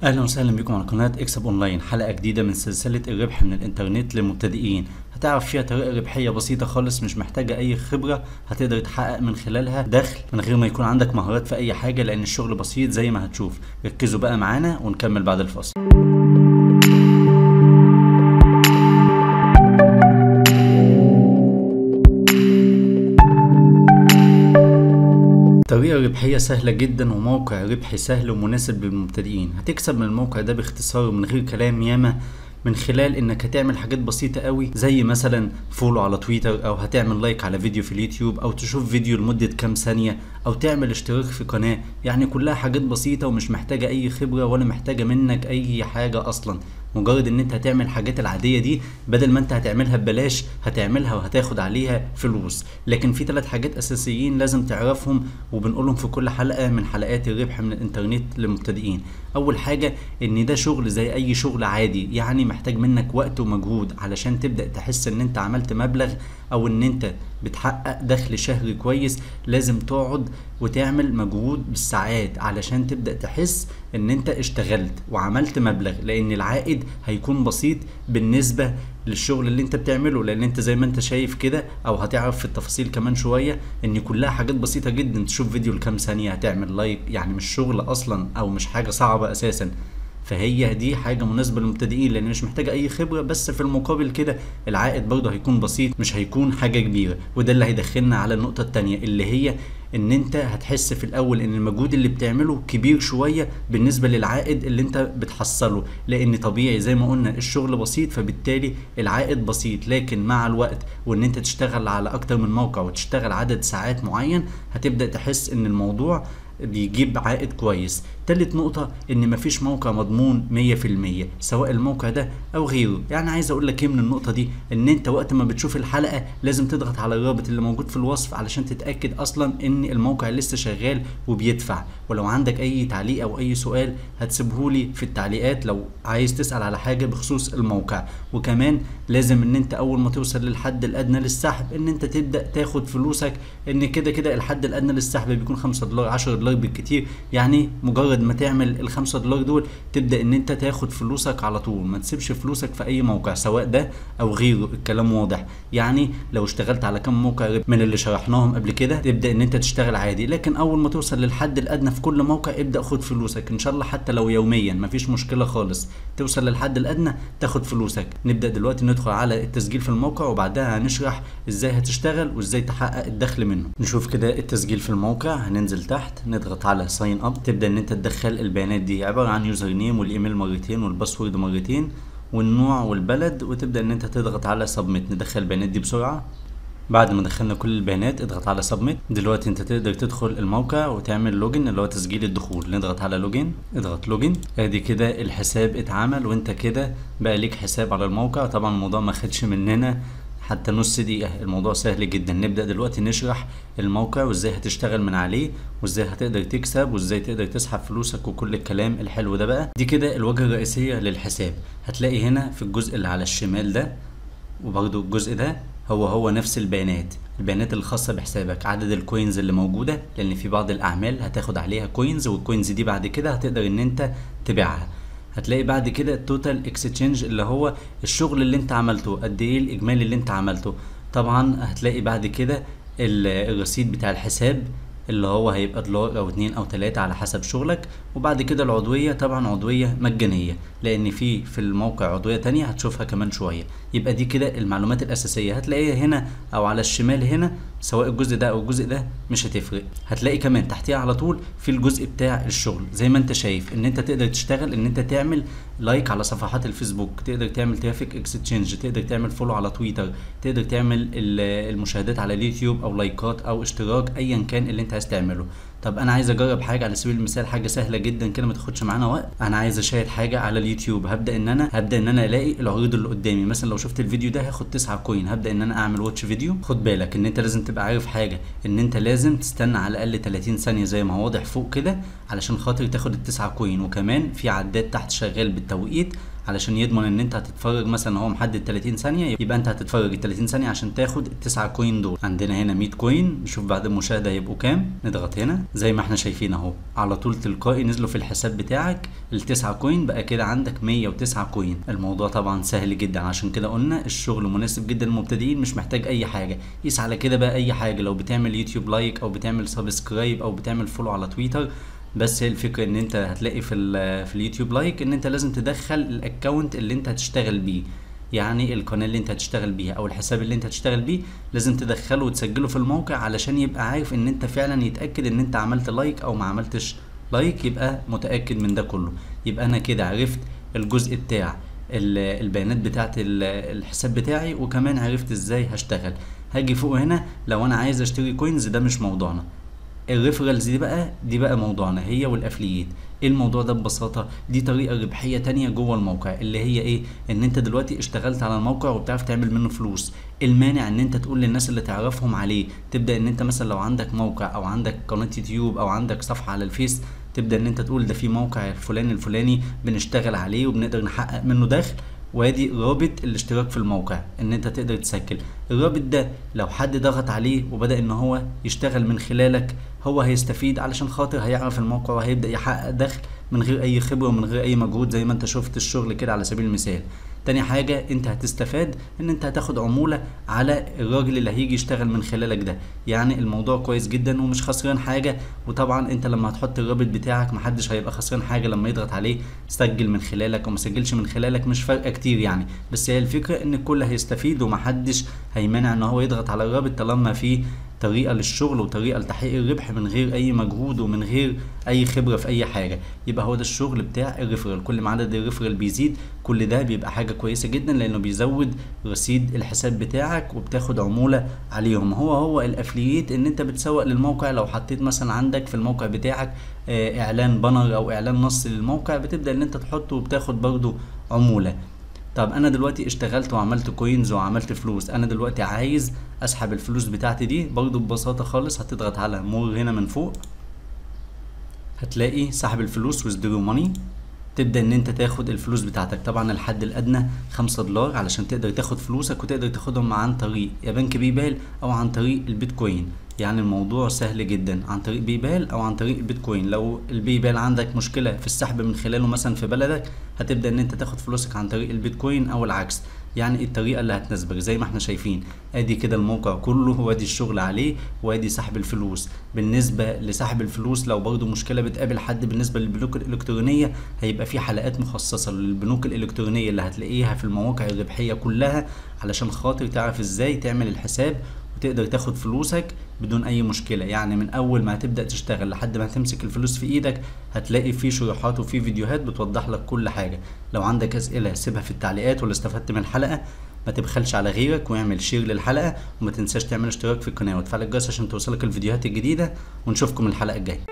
اهلا وسهلا بكم على قناه اكسب اونلاين حلقه جديده من سلسله الربح من الانترنت للمبتدئين هتعرف فيها طريقه ربحيه بسيطه خالص مش محتاجه اي خبره هتقدر تحقق من خلالها دخل من غير ما يكون عندك مهارات في اي حاجه لان الشغل بسيط زي ما هتشوف ركزوا بقى معانا ونكمل بعد الفاصل طريقة ربحية سهلة جدا وموقع ربحي سهل ومناسب للمبتدئين هتكسب من الموقع ده باختصار ومن غير كلام ياما من خلال انك هتعمل حاجات بسيطة قوي زي مثلا فولو على تويتر او هتعمل لايك على فيديو في اليوتيوب او تشوف فيديو لمدة كام ثانية او تعمل اشتراك في قناة يعني كلها حاجات بسيطة ومش محتاجة اي خبرة ولا محتاجة منك اي حاجة اصلا مجرد ان انت هتعمل الحاجات العادية دي بدل ما انت هتعملها ببلاش هتعملها وهتاخد عليها فلوس لكن في ثلاث حاجات اساسيين لازم تعرفهم وبنقولهم في كل حلقة من حلقات الربح من الانترنت للمبتدئين اول حاجة ان ده شغل زي اي شغل عادي يعني محتاج منك وقت ومجهود علشان تبدأ تحس ان انت عملت مبلغ او ان انت بتحقق دخل شهري كويس لازم تقعد وتعمل مجهود بالساعات علشان تبدأ تحس ان انت اشتغلت وعملت مبلغ لان العائد هيكون بسيط بالنسبة للشغل اللي انت بتعمله لان انت زي ما انت شايف كده او هتعرف في التفاصيل كمان شوية ان كلها حاجات بسيطة جدا تشوف فيديو لكام ثانية هتعمل لايك يعني مش شغل اصلا او مش حاجة صعبة اساسا فهي دي حاجة مناسبة للمبتدئين لأن مش محتاجة أي خبرة بس في المقابل كده العائد برضه هيكون بسيط مش هيكون حاجة كبيرة وده اللي هيدخلنا على النقطة التانية اللي هي ان انت هتحس في الاول ان المجهود اللي بتعمله كبير شوية بالنسبة للعائد اللي انت بتحصله لان طبيعي زي ما قلنا الشغل بسيط فبالتالي العائد بسيط لكن مع الوقت وان انت تشتغل على اكتر من موقع وتشتغل عدد ساعات معين هتبدأ تحس ان الموضوع بيجيب عائد كويس تالت نقطة ان مفيش موقع مضمون مية في المية سواء الموقع ده او غيره يعني عايز اقول لك ايه من النقطة دي ان انت وقت ما بتشوف الحلقة لازم تضغط على الرابط اللي موجود في الوصف علشان تتأكد اصلا ان الموقع لسه شغال وبيدفع ولو عندك اي تعليق او اي سؤال هتسيبهولي في التعليقات لو عايز تسأل على حاجة بخصوص الموقع وكمان لازم ان انت اول ما توصل للحد الادنى للسحب ان انت تبدأ تاخد فلوسك ان كده كده الحد الادنى للسحب بيكون 5 دولار 10 دولار بالكتير يعني مجرد ما تعمل ال 5 دولار دول تبدا ان انت تاخد فلوسك على طول ما تسيبش فلوسك في اي موقع سواء ده او غيره الكلام واضح يعني لو اشتغلت على كم موقع من اللي شرحناهم قبل كده تبدا ان انت تشتغل عادي لكن اول ما توصل للحد الادنى في كل موقع ابدا خد فلوسك ان شاء الله حتى لو يوميا مفيش مشكله خالص توصل للحد الادنى تاخد فلوسك نبدا دلوقتي ندخل على التسجيل في الموقع وبعدها هنشرح ازاي هتشتغل وازاي تحقق الدخل منه نشوف كده التسجيل في الموقع هننزل تحت نضغط على ساين اب تبدا ان انت تدخل البيانات دي عباره عن يوزر نيم والايميل مرتين والباسورد مرتين والنوع والبلد وتبدا ان انت تضغط على سبميت ندخل البيانات دي بسرعه بعد ما دخلنا كل البيانات اضغط على سبميت دلوقتي انت تقدر تدخل الموقع وتعمل لوجن اللي هو تسجيل الدخول نضغط على لوجن اضغط لوجن ادي كده الحساب اتعمل وانت كده بقى ليك حساب على الموقع طبعا الموضوع ما خدش مننا حتى نص دقيقة الموضوع سهل جدا نبدأ دلوقتي نشرح الموقع وازاي هتشتغل من عليه وازاي هتقدر تكسب وازاي تقدر تسحب فلوسك وكل الكلام الحلو ده بقى دي كده الواجهة الرئيسية للحساب هتلاقي هنا في الجزء اللي على الشمال ده وبرضو الجزء ده هو هو نفس البيانات البيانات الخاصة بحسابك عدد الكوينز اللي موجودة لأن في بعض الأعمال هتاخد عليها كوينز والكوينز دي بعد كده هتقدر إن أنت تبيعها هتلاقي بعد كده التوتال اكسشينج اللي هو الشغل اللي انت عملته قد ايه الاجمالي اللي انت عملته طبعا هتلاقي بعد كده الرصيد بتاع الحساب اللي هو هيبقى دولار او اتنين او تلاتة على حسب شغلك وبعد كده العضوية طبعا عضوية مجانية لان في في الموقع عضوية تانية هتشوفها كمان شوية يبقى دي كده المعلومات الاساسية هتلاقيها هنا او على الشمال هنا سواء الجزء ده او الجزء ده مش هتفرق هتلاقي كمان تحتيها على طول في الجزء بتاع الشغل زي ما انت شايف ان انت تقدر تشتغل ان انت تعمل لايك على صفحات الفيسبوك تقدر تعمل ترافيك اكستشينج تقدر تعمل فولو على تويتر تقدر تعمل المشاهدات على اليوتيوب او لايكات او اشتراك ايا كان اللي انت عايز تعمله طب انا عايز اجرب حاجه على سبيل المثال حاجه سهله جدا كده ما تاخدش معانا وقت انا عايز اشاهد حاجه على اليوتيوب هبدا ان انا هبدا ان انا الاقي العروض اللي قدامي مثلا لو شفت الفيديو ده هاخد 9 كوين هبدا ان انا اعمل واتش فيديو خد بالك ان انت لازم تبقى عارف حاجه ان انت لازم تستنى على الاقل 30 ثانيه زي ما هو واضح فوق كده علشان خاطر تاخد التسعة كوين وكمان في عداد تحت شغال بالتوقيت علشان يضمن ان انت هتتفرج مثلا هو محدد 30 ثانيه يبقى انت هتتفرج ال 30 ثانيه عشان تاخد التسعة كوين دول عندنا هنا 100 كوين نشوف بعد المشاهده هيبقوا كام نضغط هنا زي ما احنا شايفين اهو على طول تلقائي نزلوا في الحساب بتاعك التسعة كوين بقى كده عندك 109 كوين الموضوع طبعا سهل جدا عشان كده قلنا الشغل مناسب جدا للمبتدئين مش محتاج اي حاجه قيس على كده بقى اي حاجه لو بتعمل يوتيوب لايك او بتعمل سبسكرايب او بتعمل فولو على تويتر بس هي الفكره ان انت هتلاقي في ال في اليوتيوب لايك ان انت لازم تدخل الاكونت اللي انت هتشتغل بيه يعني القناه اللي انت هتشتغل بيها او الحساب اللي انت هتشتغل بيه لازم تدخله وتسجله في الموقع علشان يبقى عارف ان انت فعلا يتاكد ان انت عملت لايك او ما عملتش لايك يبقى متاكد من ده كله يبقى انا كده عرفت الجزء بتاع البيانات بتاعت الحساب بتاعي وكمان عرفت ازاي هشتغل هاجي فوق هنا لو انا عايز اشتري كوينز ده مش موضوعنا الريفرالز دي بقى دي بقى موضوعنا هي والافلييت ايه الموضوع ده ببساطه دي طريقه ربحيه تانية جوه الموقع اللي هي ايه ان انت دلوقتي اشتغلت على الموقع وبتعرف تعمل منه فلوس المانع ان انت تقول للناس اللي تعرفهم عليه تبدا ان انت مثلا لو عندك موقع او عندك قناه يوتيوب او عندك صفحه على الفيس تبدا ان انت تقول ده في موقع الفلاني الفلاني بنشتغل عليه وبنقدر نحقق منه دخل وادي رابط الاشتراك في الموقع ان انت تقدر تسجل الرابط ده لو حد ضغط عليه وبدا ان هو يشتغل من خلالك هو هيستفيد علشان خاطر هيعرف الموقع وهيبدا يحقق دخل من غير اي خبره ومن غير اي مجهود زي ما انت شفت الشغل كده على سبيل المثال تاني حاجة انت هتستفاد ان انت هتاخد عمولة على الراجل اللي هيجي يشتغل من خلالك ده يعني الموضوع كويس جدا ومش خسران حاجة وطبعا انت لما هتحط الرابط بتاعك محدش هيبقى خسران حاجة لما يضغط عليه سجل من خلالك او مسجلش من خلالك مش فارقة كتير يعني بس هي الفكرة ان الكل هيستفيد ومحدش هيمانع ان هو يضغط على الرابط طالما في طريقة للشغل وطريقة لتحقيق الربح من غير أي مجهود ومن غير أي خبرة في أي حاجة يبقى هو ده الشغل بتاع الريفرال كل ما عدد الريفرال بيزيد كل ده بيبقى حاجة كويسة جدا لأنه بيزود رصيد الحساب بتاعك وبتاخد عمولة عليهم هو هو الأفلييت إن أنت بتسوق للموقع لو حطيت مثلا عندك في الموقع بتاعك إعلان بانر أو إعلان نص للموقع بتبدأ إن أنت تحطه وبتاخد برضه عمولة طب انا دلوقتي اشتغلت وعملت كوينز وعملت فلوس انا دلوقتي عايز اسحب الفلوس بتاعتي دي برضو ببساطة خالص هتضغط على مور هنا من فوق هتلاقي سحب الفلوس ويزدرو ماني تبدا ان انت تاخد الفلوس بتاعتك طبعا الحد الادنى خمسة دولار علشان تقدر تاخد فلوسك وتقدر تاخدهم عن طريق يا بنك بيبال او عن طريق البيتكوين يعني الموضوع سهل جدا عن طريق بيبال او عن طريق البيتكوين لو البيبال عندك مشكله في السحب من خلاله مثلا في بلدك هتبدا ان انت تاخد فلوسك عن طريق البيتكوين او العكس يعني الطريقه اللي هتناسبك زي ما احنا شايفين ادي كده الموقع كله وادي الشغل عليه وادي سحب الفلوس بالنسبه لسحب الفلوس لو برضو مشكله بتقابل حد بالنسبه للبنوك الالكترونيه هيبقى في حلقات مخصصه للبنوك الالكترونيه اللي هتلاقيها في المواقع الربحيه كلها علشان خاطر تعرف ازاي تعمل الحساب وتقدر تاخد فلوسك بدون اي مشكله يعني من اول ما هتبدا تشتغل لحد ما هتمسك الفلوس في ايدك هتلاقي في شروحات وفي فيديوهات بتوضح لك كل حاجه لو عندك اسئله سيبها في التعليقات ولا استفدت من الحلقه ما تبخلش على غيرك واعمل شير للحلقه وما تنساش تعمل اشتراك في القناه وتفعل الجرس عشان توصلك الفيديوهات الجديده ونشوفكم الحلقه الجايه